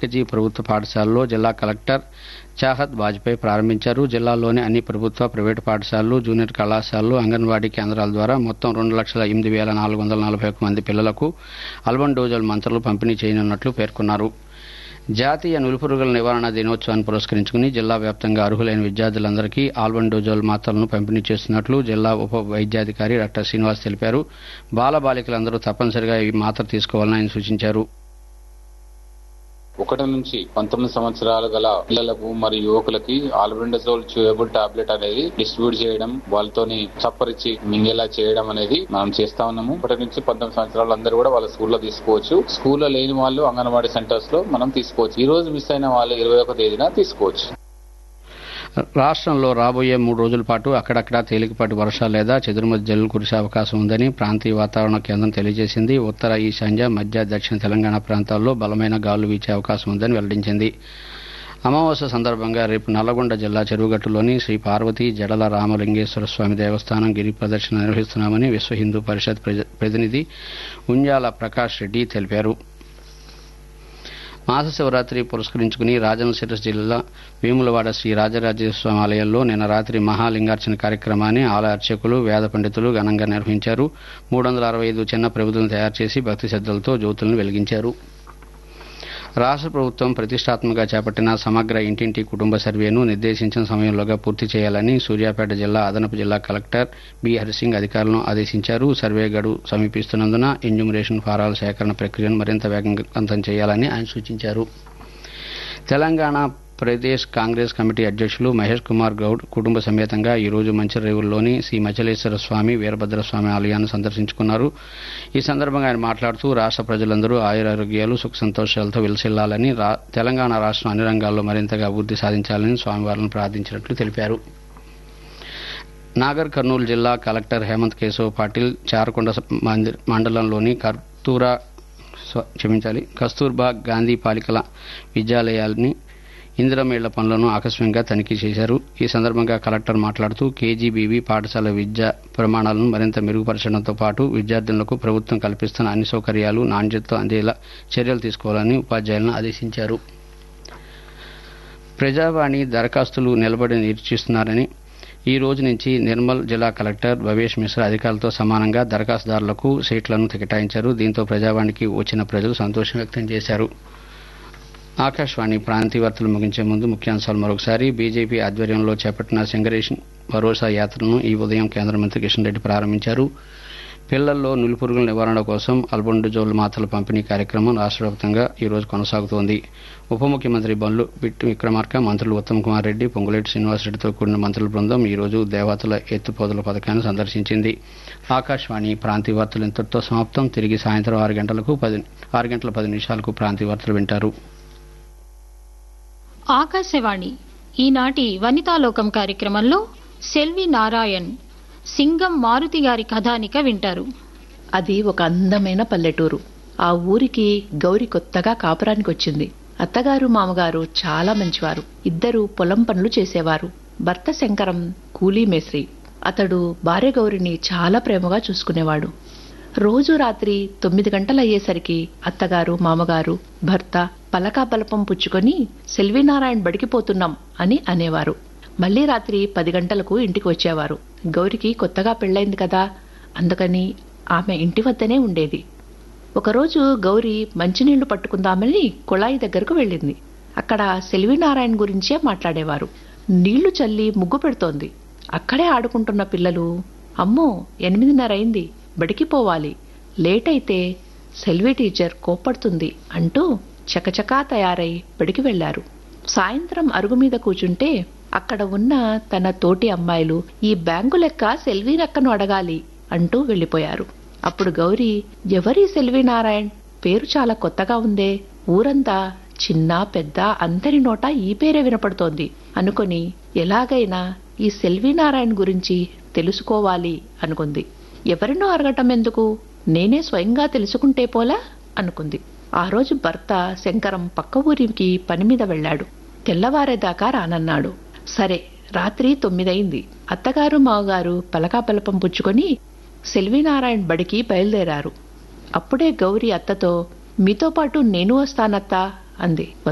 LKG ప్రభుత్వ పాఠశాలలో జిల్లా కలెక్టర్ చాహత్ వాజ్పేయి ప్రారంభించారు జిల్లాలోని అన్ని ప్రభుత్వ ప్రైవేటు పాఠశాలలు జూనియర్ కళాశాలలు అంగన్వాడీ కేంద్రాల ద్వారా మొత్తం రెండు లక్షల ఎనిమిది వేల నాలుగు వందల నలభై ఒక్క మంది పిల్లలకు అల్బన్ డోజల్ మంత్రులు పంపిణీ చేయనున్నట్లు పేర్కొన్నారు జాతీయ నులిపురుగుల నివారణ దినోత్సవాన్ని పురస్కరించుకుని జిల్లా వ్యాప్తంగా అర్హులైన విద్యార్థులందరికీ ఆల్బండోజోల్ మాత్రలను పంపిణీ చేస్తున్నట్లు జిల్లా ఉప వైద్యాధికారి డాక్టర్ శ్రీనివాస్ తెలిపారు బాలబాలికలందరూ తప్పనిసరిగా ఈ మాత్ర తీసుకోవాలని ఆయన సూచించారు ఒకటి నుంచి పంతొమ్మిది సంవత్సరాలు గల పిల్లలకు మరియు యువకులకి ఆల్బెండజోల్ చూయబుల్ టాబ్లెట్ అనేది డిస్ట్రిబ్యూట్ చేయడం వాళ్ళతోని చప్పరిచి మింగేలా చేయడం అనేది మనం చేస్తా ఉన్నాము ఒకటి నుంచి పంతొమ్మిది సంవత్సరాలు అందరూ కూడా వాళ్ళ స్కూల్లో తీసుకోవచ్చు స్కూల్లో లేని వాళ్ళు అంగన్వాడీ సెంటర్స్ లో మనం తీసుకోవచ్చు ఈ రోజు మిస్ అయిన వాళ్ళు ఇరవై ఒక తేదీన తీసుకోవచ్చు రాష్ట్రంలో రాబోయే మూడు రోజుల పాటు అక్కడక్కడ తేలికపాటి వర్షాలు లేదా చెదురుమతి జల్లులు కురిసే అవకాశం ఉందని ప్రాంతీయ వాతావరణ కేంద్రం తెలియజేసింది ఉత్తర ఈశాన్య మధ్య దక్షిణ తెలంగాణ ప్రాంతాల్లో బలమైన గాలులు వీచే అవకాశం ఉందని వెల్లడించింది అమావాస్య సందర్భంగా రేపు నల్లగొండ జిల్లా చెరువుగట్టులోని శ్రీ పార్వతీ జడల రామలింగేశ్వర స్వామి దేవస్థానం గిరి ప్రదర్శన నిర్వహిస్తున్నామని విశ్వ హిందూ పరిషత్ ప్రజ- ప్రతినిధి ఉంజాల ప్రకాష్ రెడ్డి తెలిపారు మాస శివరాత్రి పురస్కరించుకుని రాజన్న సిరస్ జిల్లా వేములవాడ శ్రీ రాజరాజేశ్వర స్వామి ఆలయంలో నిన్న రాత్రి మహాలింగార్చన కార్యక్రమాన్ని ఆలయ అర్చకులు వేద పండితులు ఘనంగా నిర్వహించారు మూడు వందల అరవై ఐదు చిన్న ప్రభుత్వం తయారు చేసి భక్తి శ్రద్ధలతో జ్యోతులను వెలిగించారు రాష్ట్ర ప్రభుత్వం ప్రతిష్టాత్మకంగా చేపట్టిన సమగ్ర ఇంటింటి కుటుంబ సర్వేను నిర్దేశించిన సమయంలోగా పూర్తి చేయాలని సూర్యాపేట జిల్లా అదనపు జిల్లా కలెక్టర్ బి హరిసింగ్ అధికారులను ఆదేశించారు సర్వే గడువు సమీపిస్తున్నందున ఎన్యూమరేషన్ ఫారాల సేకరణ ప్రక్రియను మరింత వేగవంతం చేయాలని ఆయన సూచించారు తెలంగాణ ప్రదేశ్ కాంగ్రెస్ కమిటీ అధ్యక్షులు మహేష్ కుమార్ గౌడ్ కుటుంబ సమేతంగా ఈ రోజు మంచిరేవుల్లోని శ్రీ మచలేశ్వర స్వామి వీరభద్ర స్వామి ఆలయాన్ని సందర్శించుకున్నారు ఈ సందర్భంగా ఆయన మాట్లాడుతూ రాష్ట్ర ప్రజలందరూ ఆయురారోగ్యాలు సుఖ సంతోషాలతో విలసిల్లాలని రా- తెలంగాణ రాష్ట్రం అన్ని రంగాల్లో మరింతగా అభివృద్ధి సాధించాలని స్వామివారిని ప్రార్థించినట్లు తెలిపారు నాగర్ కర్నూలు జిల్లా కలెక్టర్ హేమంత్ కేశవ్ పాటిల్ చారకొండ స- మందిర్ మండలంలోని కర్తూరా స్వ- క్షమించాలి కస్తూర్బా గాంధీ పాలికల విద్యాలయాల్ని ఇందిరమేళ్ల పనులను ఆకస్మికంగా తనిఖీ చేశారు ఈ సందర్భంగా కలెక్టర్ మాట్లాడుతూ కేజీబీవీ పాఠశాల విద్యా ప్రమాణాలను మరింత మెరుగుపరచడంతో పాటు విద్యార్థులకు ప్రభుత్వం కల్పిస్తున్న అన్ని సౌకర్యాలు నాణ్యతతో అందేలా చర్యలు తీసుకోవాలని ఉపాధ్యాయులను ఆదేశించారు ప్రజావాణి దరఖాస్తులు నిలబడి నిరీక్షిస్తున్నారని ఈ రోజు నుంచి నిర్మల్ జిల్లా కలెక్టర్ భవేష్ మిశ్రా అధికారులతో సమానంగా దరఖాస్తుదారులకు సీట్లను కేటాయించారు దీంతో ప్రజావాణికి వచ్చిన ప్రజలు సంతోషం వ్యక్తం చేశారు ఆకాశవాణి ప్రాంతీయ వార్తలు ముగించే ముందు ముఖ్యాంశాలు మరొకసారి బీజేపీ ఆధ్వర్యంలో చేపట్టిన సింగరేషన్ భరోసా యాత్రను ఈ ఉదయం కేంద్ర మంత్రి కిషన్ రెడ్డి ప్రారంభించారు పిల్లల్లో నులిపురుగుల నివారణ కోసం అల్బొండజోల్ మాత్రల పంపిణీ కార్యక్రమం రాష్ట్ర వ్యాప్తంగా ఈ రోజు కొనసాగుతోంది ఉప ముఖ్యమంత్రి బండ్లు బిట్టు విక్రమార్క మంత్రులు ఉత్తమ్ కుమార్ రెడ్డి పొంగులేటి శ్రీనివాసరెడ్డితో కూడిన మంత్రుల బృందం ఈ రోజు దేవతల ఎత్తుపోతల పథకాన్ని సందర్శించింది ఆకాశవాణి ప్రాంతీయ వార్తలు ఇంతటితో సమాప్తం తిరిగి సాయంత్రం ఆరు గంటలకు పది ఆరు గంటల పది నిమిషాలకు ప్రాంతీయ వార్తలు వింటారు ఆకాశవాణి ఈనాటి వనితాలోకం కార్యక్రమంలో సెల్వి నారాయణ్ సింగం మారుతి గారి కథానిక వింటారు అది ఒక అందమైన పల్లెటూరు ఆ ఊరికి గౌరి కొత్తగా కాపురానికి వచ్చింది అత్తగారు మామగారు చాలా మంచివారు ఇద్దరు పొలం పనులు చేసేవారు భర్త శంకరం కూలీ మేస్త్రి అతడు భార్య గౌరిని చాలా ప్రేమగా చూసుకునేవాడు రోజు రాత్రి తొమ్మిది గంటలయ్యేసరికి అత్తగారు మామగారు భర్త పలకా బలపం పుచ్చుకొని సెల్వినారాయణ బడికి పోతున్నాం అని అనేవారు మళ్లీ రాత్రి పది గంటలకు ఇంటికి వచ్చేవారు గౌరికి కొత్తగా పెళ్ళైంది కదా అందుకని ఆమె ఇంటి వద్దనే ఉండేది ఒకరోజు గౌరి మంచినీళ్లు పట్టుకుందామని కుళాయి దగ్గరకు వెళ్ళింది అక్కడ సెల్వినారాయణ గురించే మాట్లాడేవారు నీళ్లు చల్లి ముగ్గు పెడుతోంది అక్కడే ఆడుకుంటున్న పిల్లలు అమ్మో ఎనిమిదిన్నర అయింది బడికి పోవాలి లేట్ అయితే సెల్వి టీచర్ కోప్పడుతుంది అంటూ చకచకా తయారై బడికి వెళ్లారు సాయంత్రం అరుగు మీద కూచుంటే అక్కడ ఉన్న తన తోటి అమ్మాయిలు ఈ బ్యాంకు లెక్క సెల్వీనక్కను అడగాలి అంటూ వెళ్లిపోయారు అప్పుడు గౌరీ ఎవరి సెల్వీనారాయణ్ పేరు చాలా కొత్తగా ఉందే ఊరంతా చిన్న పెద్ద అందరి నోట ఈ పేరే వినపడుతోంది అనుకొని ఎలాగైనా ఈ సెల్వీనారాయణ గురించి తెలుసుకోవాలి అనుకుంది ఎవరినో అడగటం ఎందుకు నేనే స్వయంగా తెలుసుకుంటే పోలా అనుకుంది ఆ రోజు భర్త శంకరం పక్క ఊరికి పని మీద వెళ్ళాడు తెల్లవారేదాకా రానన్నాడు సరే రాత్రి తొమ్మిదయింది అత్తగారు మావగారు పలకా పలపం పుచ్చుకొని సెల్వీనారాయణ బడికి బయలుదేరారు అప్పుడే గౌరి అత్తతో మీతో పాటు నేను వస్తానత్తా అంది